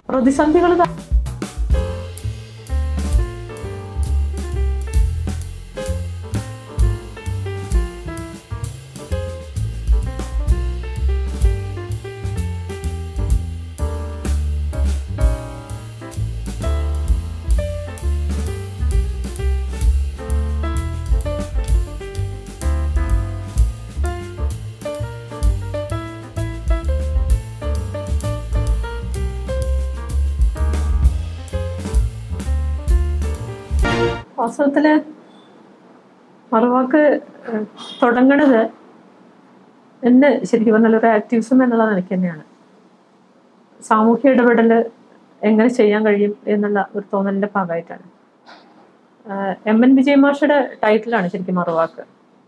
പ്രതിസന്ധികൾ വാസ്തവത്തില് മറുവാക്ക് ഏഹ്, തുടങ്ങണത് എന്നെ ശരിക്കും പറഞ്ഞാൽ ഒരു ആക്ടിവിസം എന്നുള്ള നിലയ്ക്ക് തന്നെയാണ് സാമൂഹ്യ ഇടപെടൽ എങ്ങനെ ചെയ്യാൻ കഴിയും എന്നുള്ള ഒരു തോന്നലിന്റെ ഭാഗമായിട്ടാണ് ആഹ് എം എൻ വിജയ മാഷയുടെ ടൈറ്റിലാണ് ശരിക്കും മറുവാക്ക്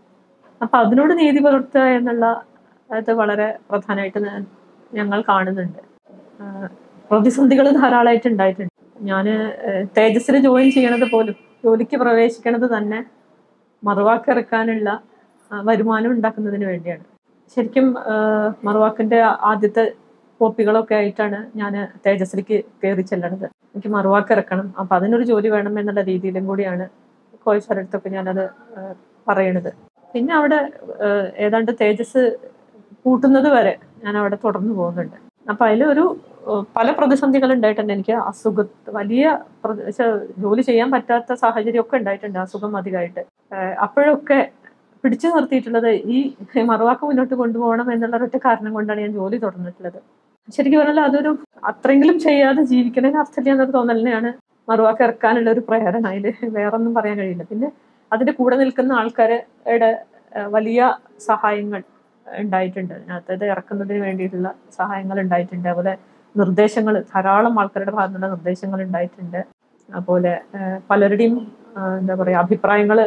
അപ്പൊ അതിനോട് നീതി പുലർത്തുക എന്നുള്ള അത് വളരെ പ്രധാനമായിട്ട് ഞാൻ- ഞങ്ങൾ കാണുന്നുണ്ട് ആഹ് പ്രതിസന്ധികൾ ധാരാളമായിട്ട് ഉണ്ടായിട്ടുണ്ട് ഞാൻ തേജസ്സിൽ ജോയിൻ ചെയ്യണത് പോലും ജോലിക്ക് പ്രവേശിക്കണത് തന്നെ മറുവാക്ക് ഇറക്കാനുള്ള ആ, വരുമാനം ഉണ്ടാക്കുന്നതിന് വേണ്ടിയാണ് ശരിക്കും ആഹ് മറുവാക്കിന്റെ ആദ്യത്തെ കോപ്പികളൊക്കെ ആയിട്ടാണ് ഞാൻ തേജസ്സിലേക്ക് കയറി ചെല്ലണത് എനിക്ക് മറുവാക്ക് ഇറക്കണം അപ്പൊ അതിനൊരു ജോലി വേണം എന്നുള്ള രീതിയിലും കൂടിയാണ് കോയ് സ്ഥലത്തൊക്കെ ഞാനത് ആഹ് പറയണത് പിന്നെ അവിടെ ആഹ് ഏതാണ്ട് തേജസ് കൂട്ടുന്നത് വരെ ഞാൻ അവിടെ തുടർന്നു പോകുന്നുണ്ട് അപ്പൊ അതിലൊരു ഏഹ് പല പ്രതിസന്ധികൾ ഉണ്ടായിട്ടുണ്ട് എനിക്ക് അസുഖ വലിയ പ്രതി- ച്ച ജോലി ചെയ്യാൻ പറ്റാത്ത സാഹചര്യം ഒക്കെ ഉണ്ടായിട്ടുണ്ട് അസുഖം അധികമായിട്ട് ഏഹ് അപ്പോഴൊക്കെ പിടിച്ചു നിർത്തിയിട്ടുള്ളത് ഈ മറുവാക്ക് മുന്നോട്ട് കൊണ്ടുപോകണം എന്നുള്ള ഒറ്റ കാരണം കൊണ്ടാണ് ഞാൻ ജോലി തുടർന്നിട്ടുള്ളത് ശരിക്കും പറഞ്ഞാൽ അതൊരു അത്രയെങ്കിലും ചെയ്യാതെ ജീവിക്കണതിന് അർത്ഥമില്ല എന്നൊരു തോന്നലിനെയാണ് മറുവാക്ക് ഇറക്കാനുള്ള ഒരു പ്രേരണ അതിൽ വേറൊന്നും പറയാൻ കഴിയില്ല പിന്നെ അതിന്റെ കൂടെ നിൽക്കുന്ന ആൾക്കാരുടെ ഏഹ് വലിയ സഹായങ്ങൾ ഉണ്ടായിട്ടുണ്ട് അതിനകത്ത് ഇത് ഇറക്കുന്നതിന് വേണ്ടിയിട്ടുള്ള സഹായങ്ങൾ ഉണ്ടായിട്ടുണ്ട് അതുപോലെ നിർദ്ദേശങ്ങൾ ധാരാളം ആൾക്കാരുടെ ഭാഗത്തു നിന്നുള്ള നിർദ്ദേശങ്ങൾ ഉണ്ടായിട്ടുണ്ട് അതുപോലെ ഏഹ് പലരുടെയും ആഹ് എന്താ പറയുക അഭിപ്രായങ്ങൾ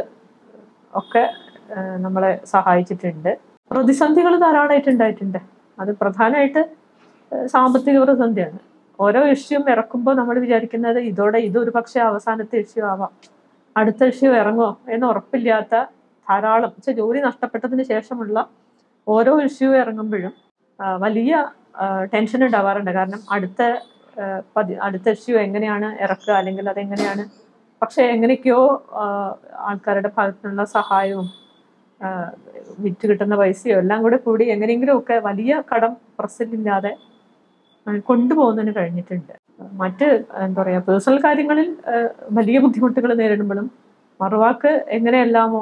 ഒക്കെ ഏഹ് നമ്മളെ സഹായിച്ചിട്ടുണ്ട് പ്രതിസന്ധികൾ ധാരാളമായിട്ട് ഉണ്ടായിട്ടുണ്ട് അത് പ്രധാനമായിട്ട് ഏഹ് സാമ്പത്തിക പ്രതിസന്ധിയാണ് ഓരോ ഇഷ്യൂം ഇറക്കുമ്പോൾ നമ്മൾ വിചാരിക്കുന്നത് ഇതോടെ ഇത് ഒരു പക്ഷേ അവസാനത്തെ ഇഷ്യൂ ആവാം അടുത്ത ഇഷ്യൂ ഇറങ്ങോ എന്ന് ഉറപ്പില്ലാത്ത ധാരാളം വെച്ചാൽ ജോലി നഷ്ടപ്പെട്ടതിന് ശേഷമുള്ള ഓരോ ഇഷ്യൂ ഇറങ്ങുമ്പോഴും ആ, വലിയ ടെൻഷൻ ഉണ്ടാവാറുണ്ട് കാരണം അടുത്ത ആ, പതി- അടുത്ത ഇഷ്യൂ എങ്ങനെയാണ് ഇറക്കുക അല്ലെങ്കിൽ അതെങ്ങനെയാണ് പക്ഷെ എങ്ങനെയൊക്കെയോ ആ, ആൾക്കാരുടെ ഭാഗത്തുനിന്നുള്ള സഹായവും ആ, വിറ്റ് കിട്ടുന്ന പൈസയോ എല്ലാം കൂടെ കൂടി എങ്ങനെയെങ്കിലും ഒക്കെ വലിയ കടം പ്രസിലില്ലാതെ കൊണ്ടുപോകുന്നതിന് കഴിഞ്ഞിട്ടുണ്ട് മറ്റ് എന്താ പറയാ പേഴ്സണൽ കാര്യങ്ങളിൽ ആ, വലിയ ബുദ്ധിമുട്ടുകൾ നേരിടുമ്പോഴും മറുവാക്ക് എങ്ങനെയെല്ലാമോ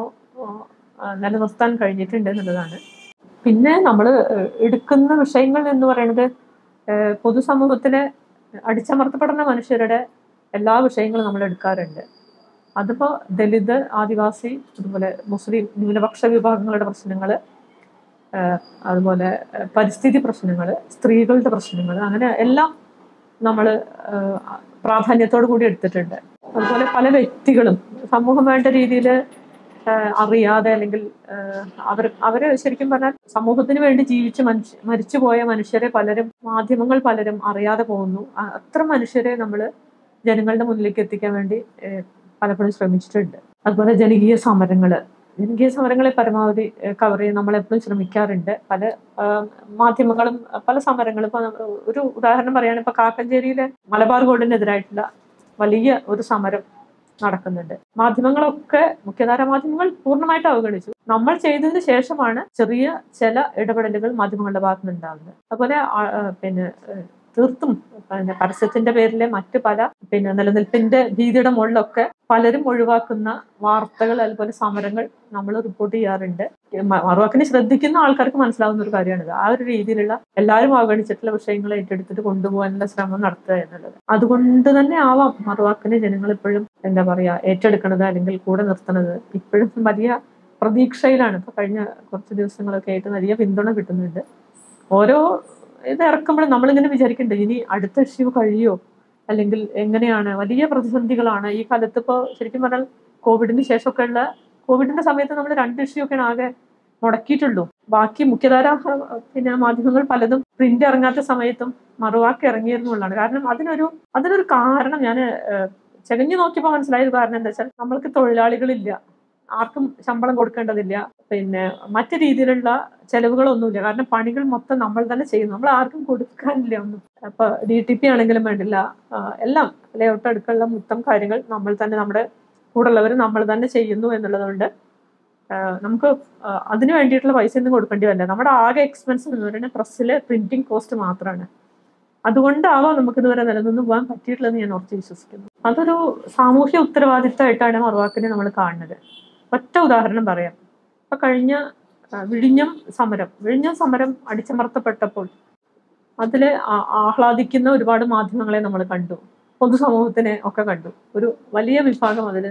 ആ, നിലനിർത്താൻ കഴിഞ്ഞിട്ടുണ്ട് എന്നുള്ളതാണ് പിന്നെ നമ്മൾ എടുക്കുന്ന വിഷയങ്ങൾ എന്ന് പറയുന്നത് ഏഹ് പൊതുസമൂഹത്തിലെ അടിച്ചമർത്തപ്പെടുന്ന മനുഷ്യരുടെ എല്ലാ വിഷയങ്ങളും നമ്മൾ എടുക്കാറുണ്ട് അതിപ്പോ ദലിത് ആദിവാസി അതുപോലെ മുസ്ലിം ന്യൂനപക്ഷ വിഭാഗങ്ങളുടെ പ്രശ്നങ്ങൾ അതുപോലെ ഏഹ് പരിസ്ഥിതി പ്രശ്നങ്ങൾ സ്ത്രീകളുടെ പ്രശ്നങ്ങൾ അങ്ങനെ എല്ലാം നമ്മൾ പ്രാധാന്യത്തോടു കൂടി എടുത്തിട്ടുണ്ട് അതുപോലെ പല വ്യക്തികളും സമൂഹം വേണ്ട രീതിയിൽ അറിയാതെ അല്ലെങ്കിൽ ഏഹ് അവർ അവര് ശരിക്കും പറഞ്ഞാൽ സമൂഹത്തിന് വേണ്ടി ജീവിച്ച് മനുഷ്യ മരിച്ചുപോയ മനുഷ്യരെ പലരും മാധ്യമങ്ങൾ പലരും അറിയാതെ പോകുന്നു അ- അത്ര മനുഷ്യരെ നമ്മൾ ജനങ്ങളുടെ മുന്നിലേക്ക് എത്തിക്കാൻ വേണ്ടി ഏഹ് പലപ്പോഴും ശ്രമിച്ചിട്ടുണ്ട് അതുപോലെ ജനകീയ സമരങ്ങള് ജനകീയ സമരങ്ങളെ പരമാവധി കവർ ചെയ്യാൻ നമ്മൾ എപ്പോഴും ശ്രമിക്കാറുണ്ട് പല ആഹ് മാധ്യമങ്ങളും അഹ് പല സമരങ്ങളും ഇപ്പൊ നമ്മ- ഒരു ഉദാഹരണം പറയുകയാണെങ്കിൽ ഇപ്പൊ കാക്കഞ്ചേരിയിലെ മലബാർ ഗോൾഡിനെതിരായിട്ടുള്ള വലിയ ഒരു സമരം നടക്കുന്നുണ്ട് മാധ്യമങ്ങളൊക്കെ മുഖ്യധാര മാധ്യമങ്ങൾ പൂർണ്ണമായിട്ട് അവഗണിച്ചു നമ്മൾ ചെയ്തതിന് ശേഷമാണ് ചെറിയ ചില ഇടപെടലുകൾ മാധ്യമങ്ങളുടെ ഭാഗത്ത് നിന്ന് ഉണ്ടാകുന്നത് അതുപോലെ ആ- ആ, പിന്നെ ഏഹ്, തീർത്തും പിന്നെ പരസ്യത്തിന്റെ പേരിൽ മറ്റു പല പിന്നെ നിലനിൽപ്പിന്റെ ഭീതിയുടെ മുകളിലൊക്കെ പലരും ഒഴിവാക്കുന്ന വാർത്തകൾ അതുപോലെ സമരങ്ങൾ നമ്മൾ റിപ്പോർട്ട് ചെയ്യാറുണ്ട് മ- മറുവാക്കിനെ ശ്രദ്ധിക്കുന്ന ആൾക്കാർക്ക് മനസ്സിലാവുന്ന ഒരു കാര്യമാണിത് ആ ഒരു രീതിയിലുള്ള എല്ലാവരും അവഗണിച്ചിട്ടുള്ള വിഷയങ്ങൾ ഏറ്റെടുത്തിട്ട് കൊണ്ടുപോകാനുള്ള ശ്രമം നടത്തുക എന്നുള്ളത് അതുകൊണ്ട് തന്നെ ആവാം മറുവാക്കിനെ ജനങ്ങൾ ഇപ്പോഴും എന്താ പറയാ ഏറ്റെടുക്കണത് അല്ലെങ്കിൽ കൂടെ നിർത്തണത് ഇപ്പോഴും വലിയ പ്രതീക്ഷയിലാണ് ഇപ്പൊ കഴിഞ്ഞ കുറച്ച് ദിവസങ്ങളൊക്കെ ആയിട്ട് വലിയ പിന്തുണ കിട്ടുന്നുണ്ട് ഓരോ ഇത് ഇറക്കുമ്പോഴും നമ്മളിങ്ങനെ വിചാരിക്കുന്നുണ്ട് ഇനി അടുത്ത ഇഷ്യൂ കഴിയോ അല്ലെങ്കിൽ എങ്ങനെയാണ് വലിയ പ്രതിസന്ധികളാണ് ഈ കാലത്ത് ഇപ്പോൾ ശരിക്കും പറഞ്ഞാൽ കോവിഡിന് ശേഷമൊക്കെ ഉള്ള കോവിഡിന്റെ സമയത്ത് നമ്മൾ രണ്ട് ഇഷ്യൂ ഒക്കെയാണ് ആകെ മുടക്കിയിട്ടുള്ളൂ ബാക്കി മുഖ്യധാര അഹ് പിന്നെ മാധ്യമങ്ങൾ പലതും പ്രിന്റ് ഇറങ്ങാത്ത സമയത്തും മറുവാക്ക് ഇറങ്ങിയിരുന്നു എന്നുള്ളതാണ് കാരണം അതിനൊരു അതിനൊരു കാരണം ഞാൻ ചകഞ്ഞു നോക്കിയപ്പോൾ മനസ്സിലായത് കാരണം എന്താ വെച്ചാൽ നമ്മൾക്ക് തൊഴിലാളികളില്ല ആർക്കും ശമ്പളം കൊടുക്കേണ്ടതില്ല പിന്നെ മറ്റു രീതിയിലുള്ള ചെലവുകളൊന്നുമില്ല കാരണം പണികൾ മൊത്തം നമ്മൾ തന്നെ ചെയ്യുന്നു നമ്മൾ ആർക്കും കൊടുക്കാനില്ല ഒന്നും അപ്പൊ ഡി ടി പി ആണെങ്കിലും വേണ്ടില്ല ആ, എല്ലാം ലേഔട്ട് അടുക്കളുള്ള മൊത്തം കാര്യങ്ങൾ നമ്മൾ തന്നെ നമ്മുടെ കൂടുള്ളവർ നമ്മൾ തന്നെ ചെയ്യുന്നു എന്നുള്ളതുകൊണ്ട് ആ, നമുക്ക് ആ, അതിന് വേണ്ടിയിട്ടുള്ള പൈസ ഒന്നും കൊടുക്കേണ്ടി വരില്ല നമ്മുടെ ആകെ എക്സ്പെൻസ് എന്ന് പറയുന്നത് പ്രസ്സിലെ പ്രിന്റിംഗ് കോസ്റ്റ് മാത്രമാണ് അതുകൊണ്ടാവാം നമുക്ക് ഇതുവരെ നിലനിന്ന് പോകാൻ പറ്റിയിട്ടുള്ളതെന്ന് ഞാൻ ഉറച്ച് വിശ്വസിക്കുന്നു അതൊരു സാമൂഹ്യ ഉത്തരവാദിത്തമായിട്ടാണ് മറുവാക്കിനെ നമ്മൾ കാണുന്നത് ഒറ്റ ഉദാഹരണം പറയാം ഇപ്പൊ കഴിഞ്ഞ ആ, വിഴിഞ്ഞം സമരം വിഴിഞ്ഞം സമരം അടിച്ചമർത്തപ്പെട്ടപ്പോൾ അതില് ആ- ആഹ്ലാദിക്കുന്ന ഒരുപാട് മാധ്യമങ്ങളെ നമ്മൾ കണ്ടു പൊതുസമൂഹത്തിനെ ഒക്കെ കണ്ടു ഒരു വലിയ വിഭാഗം അതിൽ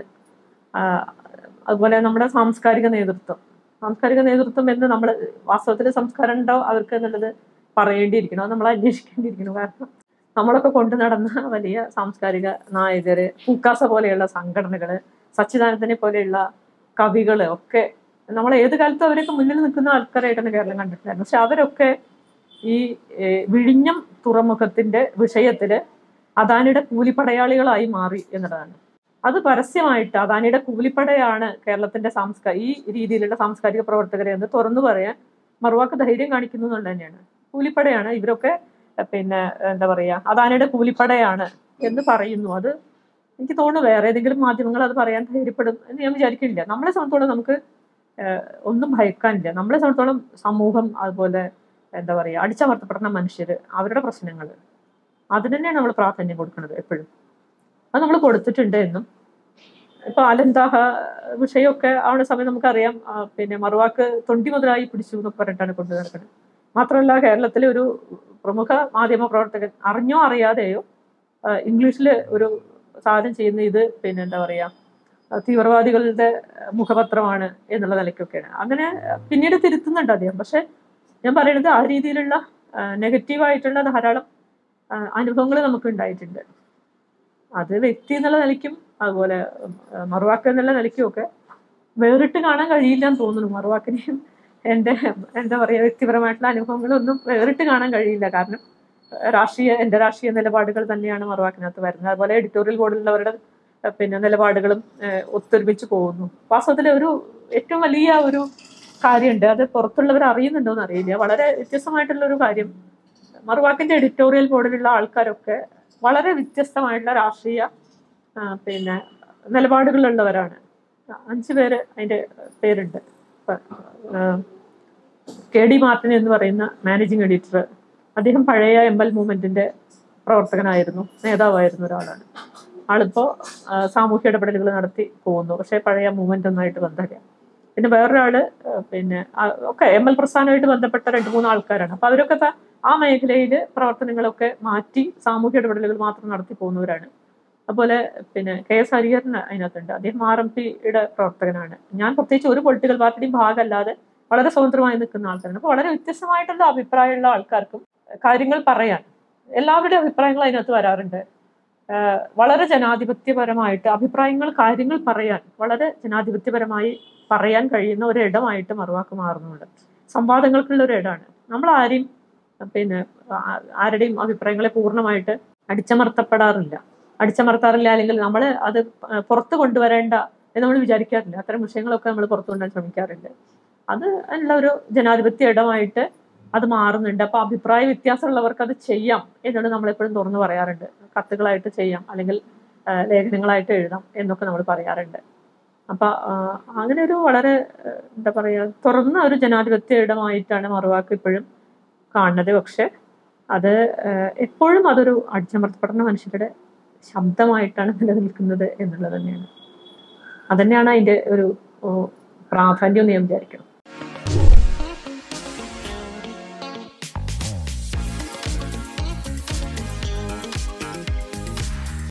അതുപോലെ നമ്മുടെ സാംസ്കാരിക നേതൃത്വം സാംസ്കാരിക നേതൃത്വം എന്ന് നമ്മൾ വാസ്തവത്തിൽ സംസ്കാരം ഉണ്ടോ അവർക്ക് എന്നുള്ളത് പറയേണ്ടിയിരിക്കണം അത് നമ്മൾ അന്വേഷിക്കേണ്ടിയിരിക്കണം കാരണം നമ്മളൊക്കെ കൊണ്ടു നടന്ന വലിയ സാംസ്കാരിക നായകര് പൂക്കാസ പോലെയുള്ള സംഘടനകള് സച്ചിദാനന്ദനെ പോലെയുള്ള കവികള് ഒക്കെ നമ്മൾ ഏത് കാലത്തും അവരൊക്കെ മുന്നിൽ നിൽക്കുന്ന ആൾക്കാരായിട്ടാണ് കേരളം കണ്ടിട്ടുണ്ടായിരുന്നത് പക്ഷെ അവരൊക്കെ ഈ ഏഹ്, വിഴിഞ്ഞം തുറമുഖത്തിന്റെ വിഷയത്തില് അദാനിയുടെ കൂലിപ്പടയാളികളായി മാറി എന്നതാണ് അത് പരസ്യമായിട്ട് അദാനിയുടെ കൂലിപ്പടയാണ് കേരളത്തിന്റെ സാംസ്കാ ഈ രീതിയിലുള്ള സാംസ്കാരിക പ്രവർത്തകരെ എന്ന് തുറന്നു പറയാൻ മറുവാക്ക് ധൈര്യം കാണിക്കുന്നു എന്നുള്ളത് തന്നെയാണ് കൂലിപ്പടയാണ് ഇവരൊക്കെ എഹ്, പിന്നെ എന്താ പറയാ അദാനിയുടെ കൂലിപ്പടയാണ് എന്ന് പറയുന്നു അത് എനിക്ക് തോന്നുന്നു വേറെ ഏതെങ്കിലും മാധ്യമങ്ങൾ അത് പറയാൻ ധൈര്യപ്പെടും എന്ന് ഞാൻ വിചാരിക്കുന്നില്ല നമ്മളെ സംബന്ധിച്ചോളം നമുക്ക് ഏഹ്, ഒന്നും ഭയക്കാനില്ല നമ്മളെ സംബന്ധിച്ചോളം സമൂഹം അതുപോലെ എന്താ പറയുക അടിച്ചമർത്തപ്പെടുന്ന മനുഷ്യർ അവരുടെ പ്രശ്നങ്ങൾ അതിന് തന്നെയാണ് നമ്മൾ പ്രാധാന്യം കൊടുക്കുന്നത് എപ്പോഴും അത് നമ്മൾ കൊടുത്തിട്ടുണ്ട് എന്നും ഇപ്പൊ അലന്താഹ വിഷയമൊക്കെ ആവുന്ന സമയം നമുക്കറിയാം ആ, പിന്നെ മറുവാക്ക് തൊണ്ടി മുതലായി പിടിച്ചു എന്നൊക്കെ പറഞ്ഞിട്ടാണ് കൊണ്ടു നടക്കുന്നത് മാത്രമല്ല കേരളത്തിലെ ഒരു പ്രമുഖ മാധ്യമ പ്രവർത്തകൻ അറിഞ്ഞോ അറിയാതെയോ ഇംഗ്ലീഷിൽ ഒരു സാധനം ചെയ്യുന്ന ഇത് പിന്നെ എന്താ പറയാ ആ, തീവ്രവാദികളുടെ മുഖപത്രമാണ് എന്നുള്ള നിലയ്ക്കൊക്കെയാണ് അങ്ങനെ പിന്നീട് തിരുത്തുന്നുണ്ട് അദ്ദേഹം പക്ഷെ ഞാൻ പറയുന്നത് ആ രീതിയിലുള്ള നെഗറ്റീവായിട്ടുള്ള ധാരാളം അനുഭവങ്ങൾ നമുക്ക് ഉണ്ടായിട്ടുണ്ട് അത് വ്യക്തി എന്നുള്ള നിലയ്ക്കും അതുപോലെ ആ, മറുവാക്ക് എന്നുള്ള നിലയ്ക്കും ഒക്കെ വേറിട്ട് കാണാൻ കഴിയില്ല എന്ന് തോന്നുന്നു മറുവാക്കിനെയും എൻ്റെ എന്താ പറയുക വ്യക്തിപരമായിട്ടുള്ള അനുഭവങ്ങളൊന്നും വേറിട്ട് കാണാൻ കഴിയില്ല കാരണം ആ, രാഷ്ട്രീയ എൻ്റെ രാഷ്ട്രീയ നിലപാടുകൾ തന്നെയാണ് മറുവാക്കിനകത്ത് വരുന്നത് അതുപോലെ എഡിറ്റോറിയൽ ബോർഡിലുള്ളവരുടെ ആ, പിന്നെ നിലപാടുകളും ആ, ഒത്തൊരുമിച്ച് പോകുന്നു വാസ്തവത്തിൽ ഒരു ഏറ്റവും വലിയ ഒരു കാര്യമുണ്ട് അത് പുറത്തുള്ളവർ അറിയുന്നുണ്ടോ എന്ന് അറിയില്ല വളരെ വ്യത്യസ്തമായിട്ടുള്ള ഒരു കാര്യം മറുവാക്കിന്റെ എഡിറ്റോറിയൽ ബോർഡിലുള്ള ആൾക്കാരൊക്കെ വളരെ വ്യത്യസ്തമായിട്ടുള്ള രാഷ്ട്രീയ ആ, പിന്നെ നിലപാടുകളുള്ളവരാണ് അഞ്ചു പേര് അതിന്റെ പേരുണ്ട് ഇപ്പൊ, ആ, കെ ഡി മാർട്ടിൻ എന്ന് പറയുന്ന മാനേജിങ് എഡിറ്റർ അദ്ദേഹം പഴയ എം എൽ മൂവ്മെന്റിന്റെ പ്രവർത്തകനായിരുന്നു നേതാവായിരുന്നു ഒരാളാണ് ആളിപ്പോ ആ, സാമൂഹ്യ ഇടപെടലുകൾ നടത്തി പോകുന്നു പക്ഷേ പഴയ മൂവ്മെന്റ് ഒന്നായിട്ട് ബന്ധമില്ല പിന്നെ വേറൊരാള് ആ, പിന്നെ ആ, ഒക്കെ എം എൽ പ്രസ്ഥാനമായിട്ട് ബന്ധപ്പെട്ട രണ്ട് മൂന്ന് ആൾക്കാരാണ് അപ്പൊ അവരൊക്കെ ത- ആ മേഖലയിൽ പ്രവർത്തനങ്ങളൊക്കെ മാറ്റി സാമൂഹ്യ ഇടപെടലുകൾ മാത്രം നടത്തി പോകുന്നവരാണ് അതുപോലെ പിന്നെ കെ എസ് ഹരിഹരൻ അതിനകത്തുണ്ട് അദ്ദേഹം ആർ എം പിയുടെ പ്രവർത്തകനാണ് ഞാൻ പ്രത്യേകിച്ച് ഒരു പൊളിറ്റിക്കൽ പാർട്ടിയുടെയും ഭാഗമല്ലാതെ വളരെ സ്വതന്ത്രമായി നിൽക്കുന്ന ആൾക്കാരാണ് അപ്പൊ വളരെ വ്യത്യസ്തമായിട്ടുള്ള അഭിപ്രായമുള്ള ആൾക്കാർക്കും കാര്യങ്ങൾ പറയാൻ എല്ലാവരുടെയും അഭിപ്രായങ്ങൾ അതിനകത്ത് വരാറുണ്ട് ആഹ് വളരെ ജനാധിപത്യപരമായിട്ട് അഭിപ്രായങ്ങൾ കാര്യങ്ങൾ പറയാൻ വളരെ ജനാധിപത്യപരമായി പറയാൻ കഴിയുന്ന ഒരു ഇടമായിട്ട് മറുവാക്ക് മാറുന്നുണ്ട് സംവാദങ്ങൾക്കുള്ള ഒരു ഇടമാണ് നമ്മൾ ആരെയും പിന്നെ ആ- ആരുടെയും അഭിപ്രായങ്ങളെ പൂർണ്ണമായിട്ട് അടിച്ചമർത്തപ്പെടാറില്ല അടിച്ചമർത്താറില്ല അല്ലെങ്കിൽ നമ്മൾ അത് പ- പുറത്ത് കൊണ്ടുവരേണ്ട എന്ന് നമ്മൾ വിചാരിക്കാറില്ല അത്തരം വിഷയങ്ങളൊക്കെ നമ്മൾ പുറത്തു കൊണ്ടുവരാൻ ശ്രമിക്കാറുണ്ട് അത് ഉള്ള ഒരു ജനാധിപത്യ ഇടമായിട്ട് അത് മാറുന്നുണ്ട് അപ്പൊ അഭിപ്രായ വ്യത്യാസമുള്ളവർക്ക് അത് ചെയ്യാം എന്നുള്ളത് നമ്മളെപ്പോഴും തുറന്നു പറയാറുണ്ട് കത്തുകളായിട്ട് ചെയ്യാം അല്ലെങ്കിൽ ആ, ലേഖനങ്ങളായിട്ട് എഴുതാം എന്നൊക്കെ നമ്മൾ പറയാറുണ്ട് അപ്പൊ ആ, അങ്ങനെ ഒരു വളരെ ആ, എന്താ പറയാ തുറന്ന ഒരു ജനാധിപത്യ ഇടമായിട്ടാണ് മറുവാക്ക് ഇപ്പോഴും കാണുന്നത് പക്ഷെ അത് ആ, എപ്പോഴും അതൊരു അടിച്ചമർത്തപ്പെടുന്ന മനുഷ്യരുടെ ശബ്ദമായിട്ടാണ് നിലനിൽക്കുന്നത് എന്നുള്ളത് തന്നെയാണ് അതന്നെയാണ് അതിന്റെ ഒരു ഓ, പ്രാധാന്യം എന്ന് ഞാൻ വിചാരിക്കണം